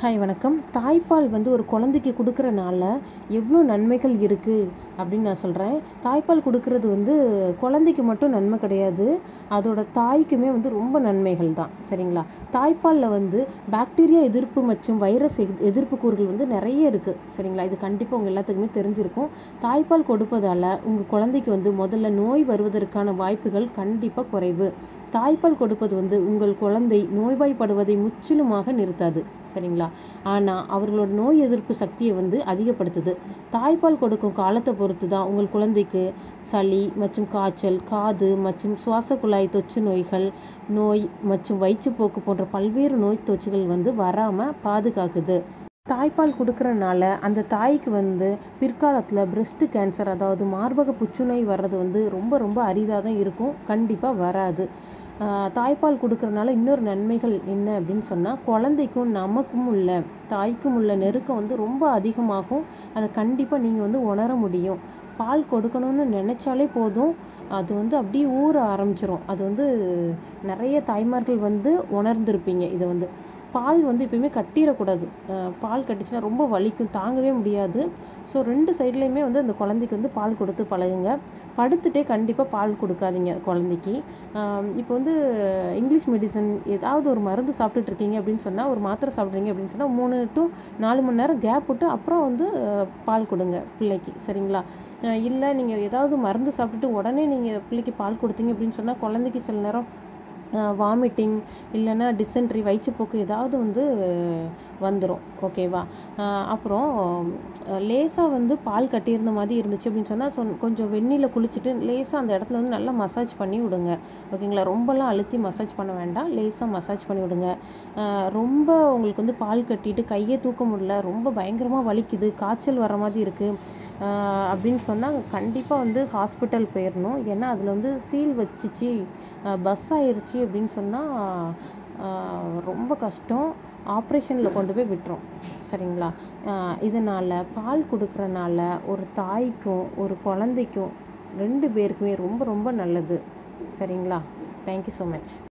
hi வணக்கம் தாய்ப்பால் வந்து ஒரு குழந்தைக்கு கொடுக்குறனால எவ்வளோ நன்மைகள் இருக்குது அப்படின்னு நான் சொல்கிறேன் தாய்ப்பால் கொடுக்கறது வந்து குழந்தைக்கு மட்டும் நன்மை கிடையாது அதோட தாய்க்குமே வந்து ரொம்ப நன்மைகள் தான் சரிங்களா தாய்ப்பாலில் வந்து பாக்டீரியா எதிர்ப்பு மற்றும் வைரஸ் எதி- எதிர்ப்பு கூறுகள் வந்து நிறைய இருக்குது சரிங்களா இது கண்டிப்பாக உங்கள் எல்லாத்துக்குமே தெரிஞ்சிருக்கும் தாய்ப்பால் கொடுப்பதால் உங்கள் குழந்தைக்கு வந்து முதல்ல நோய் வருவதற்கான வாய்ப்புகள் கண்டிப்பாக குறைவு தாய்ப்பால் கொடுப்பது வந்து உங்கள் குழந்தை நோய்வாய்ப்படுவதை முற்றிலுமாக நிறுத்தாது சரிங்களா ஆனால் அவர்களோட நோய் எதிர்ப்பு சக்தியை வந்து அதிகப்படுத்துது தாய்ப்பால் கொடுக்கும் காலத்தை பொறுத்து தான் உங்கள் குழந்தைக்கு சளி மற்றும் காய்ச்சல் காது மற்றும் சுவாச குழாய் தொற்று நோய்கள் நோய் மற்றும் வயிற்றுப்போக்கு போன்ற பல்வேறு நோய் தொற்றுகள் வந்து வராமல் பாதுகாக்குது தாய்ப்பால் கொடுக்கறனால அந்த தாய்க்கு வந்து பிற்காலத்தில் பிரஸ்ட் கேன்சர் அதாவது மார்பக புற்றுநோய் வர்றது வந்து ரொம்ப ரொம்ப அரிதாக தான் இருக்கும் கண்டிப்பாக வராது ஆஹ் தாய்ப்பால் கொடுக்கறனால இன்னொரு நன்மைகள் என்ன அப்படின்னு சொன்னால் குழந்தைக்கும் நமக்கும் உள்ள தாய்க்கும் உள்ள நெருக்கம் வந்து ரொம்ப அதிகமாகும் அதை கண்டிப்பாக நீங்கள் வந்து உணர முடியும் பால் கொடுக்கணும்னு நினச்சாலே போதும் அது வந்து அப்படியே ஊற ஆரம்பிச்சிரும் அது வந்து நிறைய தாய்மார்கள் வந்து உணர்ந்திருப்பீங்க இதை வந்து பால் வந்து எப்பயுமே கட்டிடக்கூடாது அஹ் பால் கட்டிச்சுன்னா ரொம்ப வலிக்கும் தாங்கவே முடியாது ஸோ ரெண்டு சைட்லேயுமே வந்து அந்த குழந்தைக்கு வந்து பால் கொடுத்து பழகுங்க படுத்துட்டே கண்டிப்பாக பால் கொடுக்காதீங்க குழந்தைக்கு ஆம், இப்போ வந்து இங்கிலீஷ் மெடிசன் ஏதாவது ஒரு மருந்து சாப்பிட்டுட்டு இருக்கீங்க அப்படின்னு சொன்னால் ஒரு மாத்திரை சாப்பிட்றீங்க அப்படின்னு சொன்னால் மூணு டு நாலு மணி நேரம் கேப் விட்டு அப்புறம் வந்து அஹ், பால் கொடுங்க பிள்ளைக்கு சரிங்களா இல்லை நீங்கள் ஏதாவது மருந்து சாப்பிட்டுட்டு உடனே நீங்கள் பிள்ளைக்கு பால் கொடுத்தீங்க அப்படின்னு சொன்னால் குழந்தைக்கு சில நேரம் வாமிட்டிங் இல்லைன்னா டிசென்ட்ரி வயிற்றுப்போக்கு ஏதாவது வந்து வந்துடும் ஓகேவா அப்புறம் லேசாக வந்து பால் கட்டியிருந்த மாதிரி இருந்துச்சு அப்படின்னு சொன்னால் கொஞ்சம் வெந்நீரில் குளிச்சுட்டு லேசாக அந்த இடத்துல வந்து நல்லா மசாஜ் பண்ணி விடுங்க ஓகேங்களா ரொம்பலாம் அழுத்தி மசாஜ் பண்ண வேண்டாம் லேசாக மசாஜ் பண்ணி விடுங்க ஆஹ் ரொம்ப உங்களுக்கு வந்து பால் கட்டிட்டு கையை தூக்க முடியல ரொம்ப பயங்கரமாக வலிக்குது காய்ச்சல் வர மாதிரி இருக்குது ஆஹ் அப்படின்னு சொன்னால் கண்டிப்பாக வந்து ஹாஸ்பிட்டல் போயிடணும் ஏன்னா அதில் வந்து சீல் வச்சிச்சு பஸ் ஆயிருச்சு அப்படின்னு சொன்னால் ரொம்ப கஷ்டம் ஆப்ரேஷனில் கொண்டு போய் விட்டுரும் சரிங்களா ஆஹ் இதனால பால் கொடுக்கறனால ஒரு தாய்க்கும் ஒரு குழந்தைக்கும் ரெண்டு பேருக்குமே ரொம்ப ரொம்ப நல்லது சரிங்களா தேங்க்யூ ஸோ மச்